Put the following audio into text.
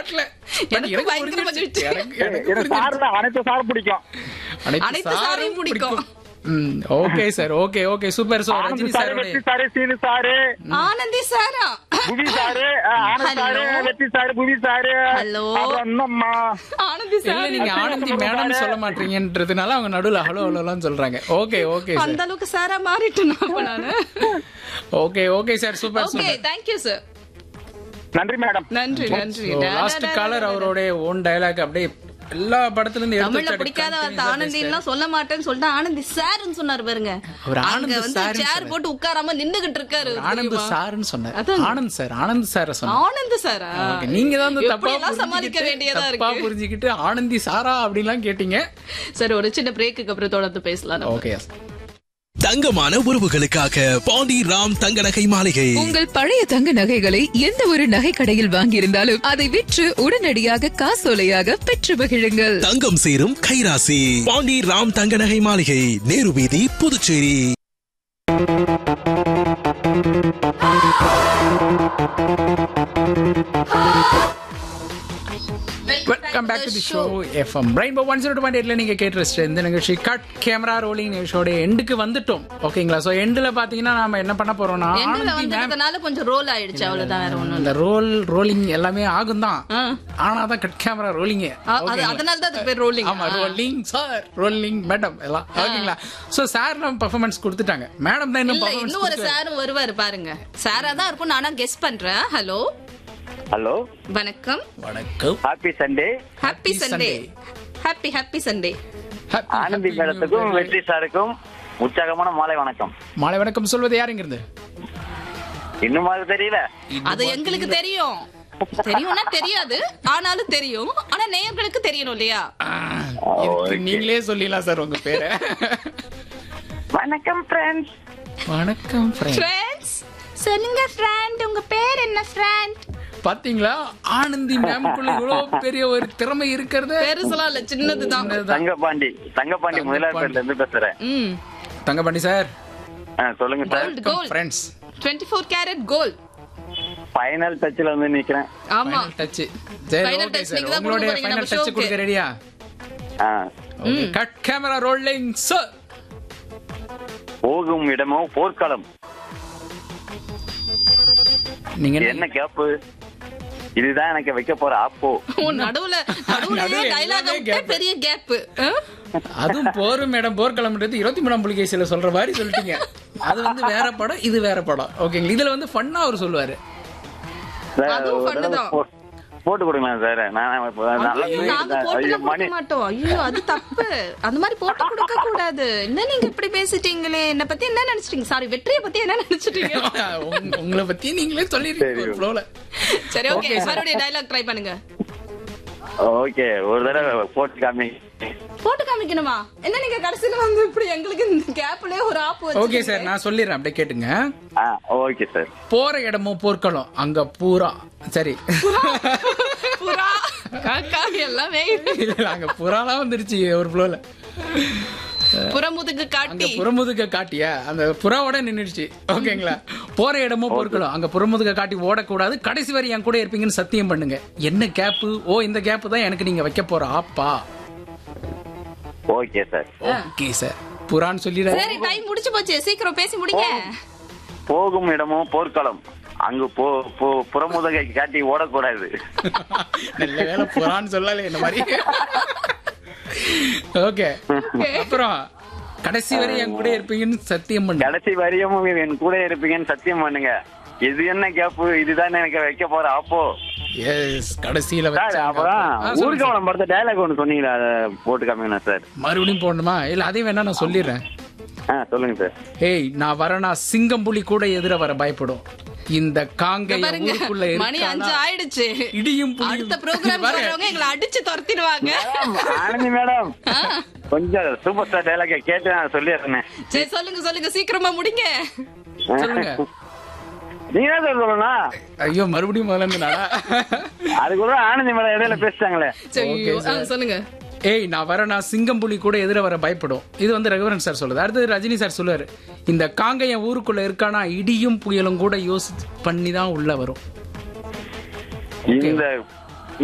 காட்டல But எனக்கு எனக்கு பயங்கரமா புரிஞ்சிருச்சு. சுட்டு. எனக்கு- எனக்கு எனக்கு புரிஞ்சிருச்சு. சார் தான் அனைத்து சார் பிடிக்கும் அனைத்து அனைத்து சாரும் சாரையும் பிடிக்கும். ம் okay sir okay okay super so Anand Rajini sir சாரோட வெற்றி சாரு சீனு சாரு ஆனந்தி சாரா Bhuvi sir ah, Anand sir Hello. Vetri sir Bhuvi sir Hello. அப்புறம் இன்னம்மா ஆனந்தி இல்ல சார் நீங்க ஆனந்தி மேடம் சொல்ல மாட்டீங்கன்றதுனால அவங்க நடுவுல ஹலோ ஹலோலாம் சொல்றாங்க ஓகே ஓகே அந்த சார் அளவுக்கு சாரா மாறிட்டேன் அப்ப நானு okay okay sir super okay super thank you sir நன்றி மேடம் நன்றி நன்றி லாஸ்ட் காலர் அவரோட ஓன் டயலாக் அப்படியே எல்லா படத்துல இருந்து எடுத்து தமிழ்ல வச்சு பிடிக்காத அப்படியே வார்த்தை continuous ஆ ஆனந்தின்லாம் சொல்ல மாட்டேன்னு சொல்லிட்டு ஆனந்தி சார்னு சொன்னாரு பாருங்க அவர் அங்க ஆனந்த் வந்து சார்னு சேர் சொன்னாரு. போட்டு உட்காராம நின்னுகிட்டு இருக்காரு பேசுறாரு. ஆனந்த் தெரியுமா? சார்னு சொன்னார் அதான். ஆனந்த் சார் ஆனந்த் சார சொன்னார் ஆனந்த் சாரா ஓகே, நீங்க தான் வந்து தப்பா எப்படியெல்லாம் சமாளிக்க புரிஞ்சுக்கிட்டு வேண்டியதா தப்பா இருக்கு புரிஞ்சுக்கிட்டு ஆனந்தி சாரா அப்படிலாம் கேட்டீங்க சரி ஒரு சின்ன பிரேக்குக்கு அப்புறம் தொடர்ந்து பேசலாம் நம்ம. ஓகே தங்கமான உறவுகளுக்காக பாண்டி ராம் தங்க நகை மாளிகை உங்கள் பழைய தங்க நகைகளை எந்த ஒரு நகை கடையில் வாங்கியிருந்தாலும் அதை விற்று உடனடியாக காசோலையாக பெற்று மகிழுங்கள் தங்கம் சேரும் கைராசி பாண்டி ராம் தங்க நகை மாளிகை நேரு வீதி Puducherry welcome back to the show FM rainbow one zero point எயிட்ல நீங்க கேட்டு ரசிச்ச இந்த நிகழ்ச்சி கட் கேமரா ரோலிங் நிகழ்ச்சியோட எண்டுக்கு வந்துட்டோம் ஓகேங்களா சோ எண்டுல பாத்தீங்கன்னா நாம என்ன பண்ண போறோம்னா எண்ட்ல ஆனந்தி மேம் வந்ததுனால கொஞ்சம் ரோல் ஆயிடுச்சு அவ்வளவுதான் வேற ஒண்ணும் இல்ல இந்த ரோல் ரோலிங் எல்லாமே ஆகும் தான் ஆ. ஆனா தான் கட் கேமரா ரோலிங் ஆ, அது அதனால தான் அது பேர் ரோலிங் ஆமா ரோலிங் சார் ரோலிங் மேடம் எல்லாம் ஓகேங்களா சோ சார் நம்ம பெர்ஃபார்மன்ஸ் கொடுத்துட்டாங்க மேடம் தான் இன்னும் இல்ல பெர்ஃபார்மன்ஸ் இன்னும் ஒரு சாரும் வருவாரு பாருங்க சாரா தான் இருக்கும் நானா கெஸ் பண்றேன் ஹலோ ஹலோ வணக்கம் வணக்கம் happy Sunday happy Sunday Sunday. Happy happy Sunday Happy, Anandhi happy மேடத்துக்கும் new year. வெற்றி சாருக்கும் உற்சாகமான மாலை வணக்கம் மாலை வணக்கம் சொல்வது யாருங்கிறது இன்னும் அது தெரியல அது எங்களுக்கு தெரியும் தெரியும்னா தெரியாது ஆனாலும் தெரியும் ஆனா நேயர்களுக்கு தெரியணும் இல்லையா இதுக்கு நீங்களே சொல்லிடலாம் சார் உங்க பேரை வணக்கம் ஃப்ரெண்ட்ஸ் வணக்கம் friend. ஃப்ரெண்ட்ஸ் சொல்லுங்க ஃப்ரெண்ட் உங்க பேர் என்ன ஃப்ரெண்ட் பாத்தீங்களா ஆனந்தி மேம்குள்ள இவ்வளவு பெரிய ஒரு திறமை இருக்கிறது பெருசெல்லாம் இல்ல சின்னதுதான் தங்கபாண்டி தங்கபாண்டி முதலாளிப்பேட்ல இருந்து பேசுறேன் ம் தங்கபாண்டி சார் ஆ, சொல்லுங்க sir gold gold friends 24 carat gold final டச்ல வந்து நிக்கிறேன் ஆமா ஃபைனல் டச் சரி Final ஓகே touch சார் நீங்க தான் உங்களுடைய கொடுக்க போறீங்க ஃபைனல் நம்ம டச் showக்கு. கொடுக்க ரெடியா ஆ, கட் கேமரா ரோலிங் சார் போகும் இடமோ போர்க்களம் நீங்க என்ன என்ன கேப்பு இதுதான் எனக்கு வைக்க போற ஆப்போ உன் நடுவுல நடுவுலயே நடுவுல டைலாக் எல்லாமே விட்டு gap. பெரிய கேப் அதுவும் போரும் மேடம் போர் கிளம்புறது இருபத்தி மூணாம் புலிகேசியில சொல்ற மாதிரி சொல்லிட்டீங்க அது வந்து வேற படம் இது வேற படம் ஓகேங்களா இதுல வந்து ஃபன்னா அவர் சொல்லுவாரு சார், அதுவும் ஒரு fun தடவை தான். போ- போட்டு கொடுங்களா சார் நான் இப்ப நல்லா நாங்க ஐயோ, போட்டு மணி கொடுக்க மாட்டோம் ஐயோ அது தப்பு அந்த மாதிரி போட்டு கொடுக்க கூடாது என்ன நீங்க இப்படி பேசிட்டீங்களே என்ன பத்தி என்ன நினைச்சிட்டீங்க சாரி வெற்றியை பத்தி என்ன நினைச்சிட்டீங்க உங்க- உங்களை பத்தி நீங்களே சொல்லிருக்கீங்க ஃப்ளோல சரி ஓகே மறுபடியும் டைலாக் ட்ரை பண்ணுங்க ஓகே ஒரு தடவை போட்டு காமி போட்டு காமிக்கணுமா என்ன நீங்க கடைசியில வந்து இப்படி எங்களுக்கு இந்த கேப்லயே ஒரு ஆப் ஓகே சார் நான் சொல்லிடுறேன் அப்படியே கேட்டுங்க ஆ ஓகே சார் போற இடமும் போர்க்களம் அங்க பூரா சரி புறா காக்கா எல்லாமே இல்ல, அங்க புறாலாம் வந்துருச்சு ஒரு ஃப்ளோல புறமுதுகு அங்க காட்டி புறமுதுக காட்டிய அந்த புறாவோட நின்னுடுச்சு ஓகேங்களா போற இடமும் போர்க்களம் அங்க புறமுதுக காட்டி ஓடக்கூடாது கடைசி வரை என் கூட இருப்பீங்கன்னு சத்தியம் பண்ணுங்க என்ன கேப்பு ஓ இந்த கேப்பு தான் எனக்கு நீங்க வைக்க போற ஆப்பா ஓகே சார் ஓகே சார் புறான்னு சொல்லிடாரு சரி டைம் முடிச்சு போச்சு சீக்கிரம் பேசி முடிங்க போகும் இடமோ போர்க்களம் அங்கு போ போ- புறமுதுகை காட்டி ஓடக்கூடாது நல்ல வேலை புறான்னு சொல்லல என்ன மாதிரி ஓகே அப்புறம் கடைசி வரை என் கூட இருப்பீங்கன்னு சத்தியம் பண்ணு கடைசி வரையும் என் கூட இருப்பீங்கன்னு சத்தியம் பண்ணுங்க இது என்ன கேப்பு இதுதான் எனக்கு வைக்க போற அப்போ எஸ் கடைசியில சார் வச்சாங்க. அப்புறம் ஆ, சொல்லுங்க சார். ஊர்கவனம் படத்த டைலாக் ஒன்று சொன்னீங்களா அதை போட்டு காமிங்கண்ணா சார் மறுபடியும் போடணுமா இல்ல அதையும் வேணா நான் சொல்லிடுறேன் ஆ சொல்லுங்க சார் ஏய் நான் வரனா சிங்கம் புலி கூட எதிர வர பயப்படும் இந்த காங்க பாருங்க ஊருக்குள்ள மணி இருக்கானா, அஞ்சு ஆயிடுச்சு இடியும் புலியும். அடுத்த ப்ரோக்ராம் பாருங்க. வரவங்க எங்களை அடிச்சு துரத்திடுவாங்க ஆனந்தி மேடம் கொஞ்சம் சூப்பர் ஸ்டார் டைலாக கேட்டு நான் சொல்லிடுறேன் சரி சொல்லுங்க சொல்லுங்க சீக்கிரமா முடிங்க சொல்லுங்க நீங்க தான் சார் சொல்லணும் ஐயோ மறுபடியும் முதல்ல இருந்து நானா? அதுக்குள்ள ஆனந்தி மேடம் இடையில பேசிட்டாங்களே சரி, Okay, ஆ, sir. சொல்லுங்க ஏய் நான் வரனா சிங்கம் புலி கூட எதிர வர பயப்படும் இது வந்து ரகுவரன் சார் சொல்லுது அடுத்தது ரஜினி சார் சொல்லுவாரு இந்த காங்கையன் ஊருக்குள்ள இருக்கானா இடியும் புயலும் கூட யோசிச்சு பண்ணி தான் உள்ள வரும் இந்த